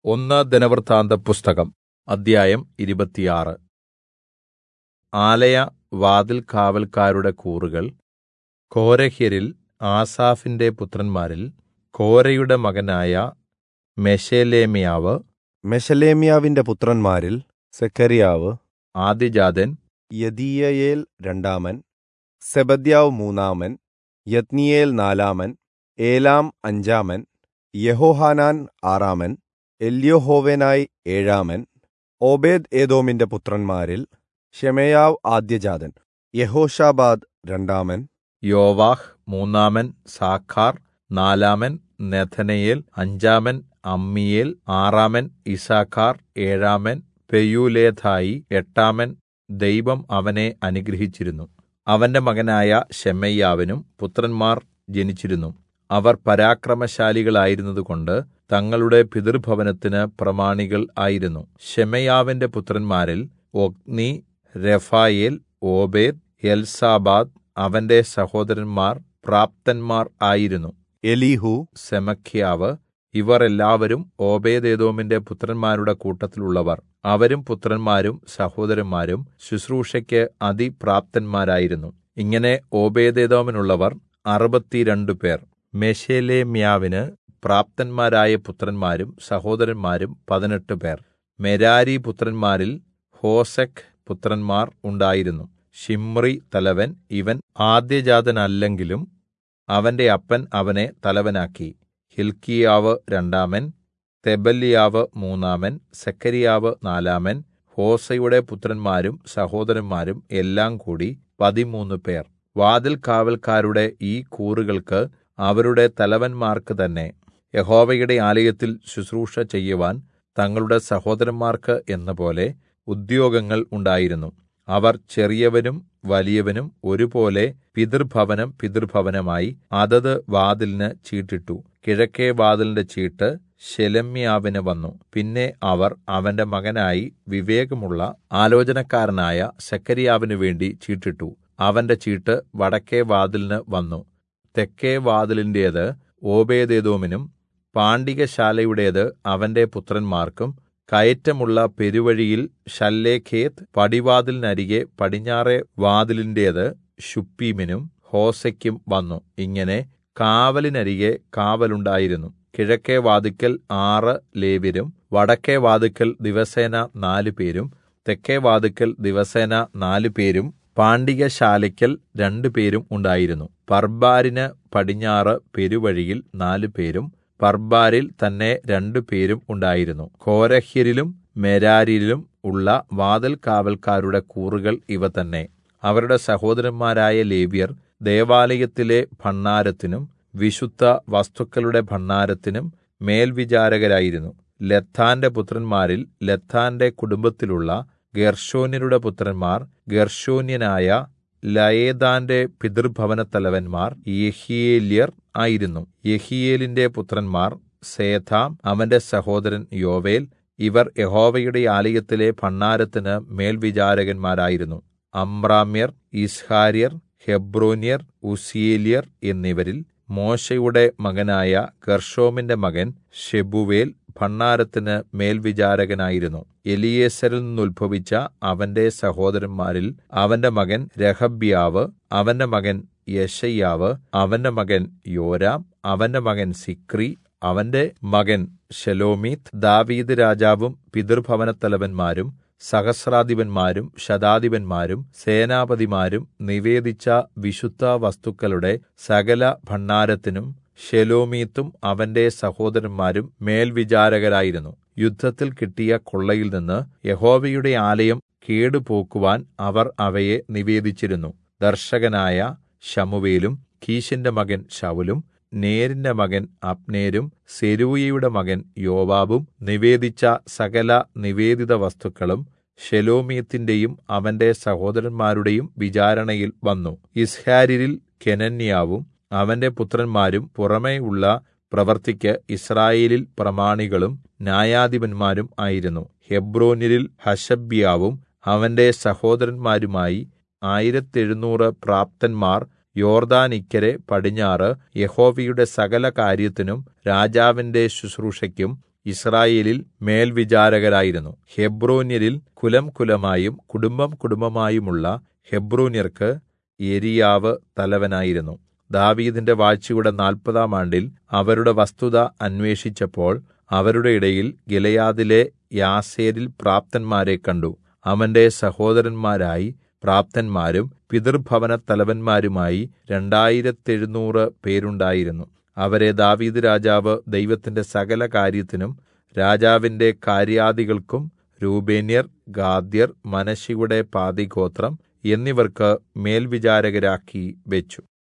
ഒന്ന് ദിനവൃത്താന്തപുസ്തകം അദ്ധ്യായം ഇരുപത്തിയാറ് ആലയ വാതിൽകാവല്ക്കാരുടെ കൂറുകൾ കോരഹ്യരിൽ ആസാഫിന്റെ പുത്രന്മാരിൽ കോരയുടെ മകനായ മെശേലെമ്യാവ് മെശലേമ്യാവിന്റെ പുത്രന്മാരിൽ സെഖര്യാവ് ആദ്യജാതൻ യദീയയേൽ രണ്ടാമൻ സെബദ്യാവ് മൂന്നാമൻ യത്നിയേൽ നാലാമൻ ഏലാം അഞ്ചാമൻ യഹോഹാനാൻ ആറാമൻ എല്യോഹോവേനായി ഏഴാമൻ ഓബേദ് ഏദോമിന്റെ പുത്രന്മാരിൽ ഷെമയാവ് ആദ്യജാതൻ യഹോഷാബാദ് രണ്ടാമൻ യോവാഹ് മൂന്നാമൻ സാഖാർ നാലാമൻ നെഥനയേൽ അഞ്ചാമൻ അമ്മിയേൽ ആറാമൻ ഇസാഖാർ ഏഴാമൻ പെയൂലേഥായി എട്ടാമൻ ദൈവം അവനെ അനുഗ്രഹിച്ചിരുന്നു അവന്റെ മകനായ ശെമയ്യാവിനും പുത്രന്മാർ ജനിച്ചിരുന്നു അവർ പരാക്രമശാലികളായിരുന്നതുകൊണ്ട് തങ്ങളുടെ പിതൃഭവനത്തിന് പ്രമാണികൾ ആയിരുന്നു ശെമയ്യാവിന്റെ പുത്രന്മാരിൽ ഒത്നി രഫായേൽ ഓബേദ് എൽസാബാദ് അവന്റെ സഹോദരന്മാർ പ്രാപ്തന്മാർ ആയിരുന്നു എലീഹു സെമഖ്യാവ് ഇവർ എല്ലാവരും ഓബേദേദോമിന്റെ പുത്രന്മാരുടെ കൂട്ടത്തിലുള്ളവർ അവരും പുത്രന്മാരും സഹോദരന്മാരും ശുശ്രൂഷയ്ക്ക് അതിപ്രാപ്തന്മാരായിരുന്നു ഇങ്ങനെ ഓബേദേദോമിനുള്ളവർ അറുപത്തിരണ്ട് പേർ മെശേലെമ്യാവിന് പ്രാപ്തന്മാരായ പുത്രന്മാരും സഹോദരന്മാരും പതിനെട്ട് പേർ മെരാരി പുത്രന്മാരിൽ ഹോസെക്ക് പുത്രന്മാർ ഉണ്ടായിരുന്നു ഷിമ്രി തലവൻ ഇവൻ ആദ്യജാതനല്ലെങ്കിലും അവന്റെ അപ്പൻ അവനെ തലവനാക്കി ഹിൽക്കിയാവ് രണ്ടാമൻ തെബല്യാവ് മൂന്നാമൻ സെക്കരിയാവ് നാലാമൻ ഹോസയുടെ പുത്രന്മാരും സഹോദരന്മാരും എല്ലാം കൂടി പതിമൂന്ന് പേർ വാതിൽ കാവൽക്കാരുടെ ഈ കൂറുകൾക്ക് അവരുടെ തലവന്മാർക്ക് തന്നെ യഹോവയുടെ ആലയത്തിൽ ശുശ്രൂഷ ചെയ്യുവാൻ തങ്ങളുടെ സഹോദരന്മാർക്ക് എന്നപോലെ ഉദ്യോഗങ്ങൾ ഉണ്ടായിരുന്നു അവർ ചെറിയവനും വലിയവനും ഒരുപോലെ പിതൃഭവനം പിതൃഭവനമായി അതത് വാതിലിന് ചീട്ടിട്ടു കിഴക്കെ വാതിലിന്റെ ചീട്ട് ശെലെമ്യാവിന് വന്നു പിന്നെ അവർ അവന്റെ മകനായി വിവേകമുള്ള ആലോചനക്കാരനായ സെക്കരിയാവിന് വേണ്ടി ചീട്ടിട്ടു അവന്റെ ചീട്ട് വടക്കെ വാതിലിന് വന്നു തെക്കേ വാതിലിന്റേത് ഓബേദേദോമിനും പാണ്ഡികശാലയുടേത് അവന്റെ പുത്രന്മാർക്കും കയറ്റമുള്ള പെരുവഴിയിൽ ശല്ലേഖേത്ത് പടിവാതിലിനരികെ പടിഞ്ഞാറെ വാതിലിന്റേത് ശുപ്പീമിനും ഹോസയ്ക്കും വന്നു ഇങ്ങനെ കാവലിനരികെ കാവലുണ്ടായിരുന്നു കിഴക്കെ വാതിക്കൽ ആറ് ലേവ്യരും വടക്കെ വാതിക്കൽ ദിവസേന നാല് പേരും തെക്കേ വാതിക്കൽ ദിവസേന നാല് പേരും പാണ്ഡികശാലയ്ക്കൽ രണ്ടുപേരും ഉണ്ടായിരുന്നു പർബാരിന് പടിഞ്ഞാറ് പെരുവഴിയിൽ നാല് പേരും പർബാരിൽ തന്നെ രണ്ടുപേരും ഉണ്ടായിരുന്നു കോരഹ്യരിലും മെരാരിലും ഉള്ള വാതിൽ കാവൽക്കാരുടെ കൂറുകൾ ഇവ തന്നെ അവരുടെ സഹോദരന്മാരായ ലേവ്യർ ദേവാലയത്തിലെ ഭണ്ഡാരത്തിനും വിശുദ്ധ വസ്തുക്കളുടെ ഭണ്ഡാരത്തിനും മേൽവിചാരകരായിരുന്നു ലത്താന്റെ പുത്രന്മാരിൽ ലത്താന്റെ കുടുംബത്തിലുള്ള ഗെർഷോന്യരുടെ പുത്രന്മാർ ഗെർഷോന്യനായ ലയേദാന്റെ പിതൃഭവനത്തലവന്മാർ യഹിയേല്യർ ആയിരുന്നു യഹിയേലിന്റെ പുത്രന്മാർ സേഥാം അവന്റെ സഹോദരൻ യോവേൽ ഇവർ യഹോവയുടെ ആലയത്തിലെ ഭണ്ഡാരത്തിന് മേൽവിചാരകന്മാരായിരുന്നു അമ്രാമ്യർ ഇസ്ഹാര്യർ ഹെബ്രോന്യർ ഉസിയേല്യർ എന്നിവരിൽ മോശയുടെ മകനായ ഗർഷോമിന്റെ മകൻ ഷെബുവേൽ ഭണ്ഡാരത്തിന് മേൽവിചാരകനായിരുന്നു എലിയേസരിൽ നിന്നുത്ഭവിച്ച അവന്റെ സഹോദരന്മാരിൽ അവന്റെ മകൻ രഹബ്യാവ് അവന്റെ മകൻ യശയ്യാവ് അവന്റെ മകൻ യോരാം അവന്റെ മകൻ സിക്രി അവന്റെ മകൻ ശെലോമീത്ത് ദാവീദ് രാജാവും പിതൃഭവനത്തലവന്മാരും സഹസ്രാധിപന്മാരും ശതാധിപന്മാരും സേനാപതിമാരും നിവേദിച്ച വിശുദ്ധ വസ്തുക്കളുടെ സകല ഭണ്ഡാരത്തിനും ഷെലോമീത്തും അവന്റെ സഹോദരന്മാരും മേൽവിചാരകരായിരുന്നു യുദ്ധത്തിൽ കിട്ടിയ കൊള്ളയിൽ നിന്ന് യഹോവയുടെ ആലയം കേടുപോക്കുവാൻ അവർ അവയെ നിവേദിച്ചിരുന്നു ദർശകനായ ശമുവേലും കീശിന്റെ മകൻ ശൗലും നേരിന്റെ മകൻ അബ്നേരും സെരൂയയുടെ മകൻ യോവാബും നിവേദിച്ച സകല നിവേദിത വസ്തുക്കളും ഷെലോമീത്തിന്റെയും അവന്റെ സഹോദരന്മാരുടെയും വിചാരണയിൽ വന്നു ഇസ്ഹാര്യരിൽ കെനന്യാവും അവന്റെ പുത്രന്മാരും പുറമേയുള്ള പ്രവൃത്തിക്ക് ഇസ്രായേലിൽ പ്രമാണികളും ന്യായാധിപന്മാരും ആയിരുന്നു ഹെബ്രോന്യരിൽ ഹശബ്യാവും അവന്റെ സഹോദരന്മാരുമായി ആയിരത്തെഴുന്നൂറ് പ്രാപ്തന്മാർ യോർദാനിക്കരെ പടിഞ്ഞാറ് യഹോവയുടെ സകല കാര്യത്തിനും രാജാവിന്റെ ശുശ്രൂഷയ്ക്കും യിസ്രായേലിൽ മേൽവിചാരകരായിരുന്നു ഹെബ്രോന്യരിൽ കുലം കുലമായും കുടുംബം കുടുംബമായുമുള്ള ഹെബ്രോന്യർക്ക് യെരീയാവ് തലവനായിരുന്നു ദാവീദിന്റെ വാഴ്ചയുടെ നാല്പതാം ആണ്ടിൽ അവരുടെ വസ്തുത അന്വേഷിച്ചപ്പോൾ അവരുടെ ഇടയിൽ ഗിലെയാദിലെ യാസേരിൽ പ്രാപ്തന്മാരെ കണ്ടു അവന്റെ സഹോദരന്മാരായി പ്രാപ്തന്മാരും പിതൃഭവനത്തലവന്മാരുമായി രണ്ടായിരത്തെഴുന്നൂറ് പേരുണ്ടായിരുന്നു അവരെ ദാവീദ് രാജാവ് ദൈവത്തിന്റെ സകല കാര്യത്തിനും രാജാവിന്റെ കാര്യാദികൾക്കും രൂബേന്യർ ഗാദ്യർ മനശ്ശെയുടെ പാതിഗോത്രം എന്നിവർക്ക് മേൽവിചാരകരാക്കി വെച്ചു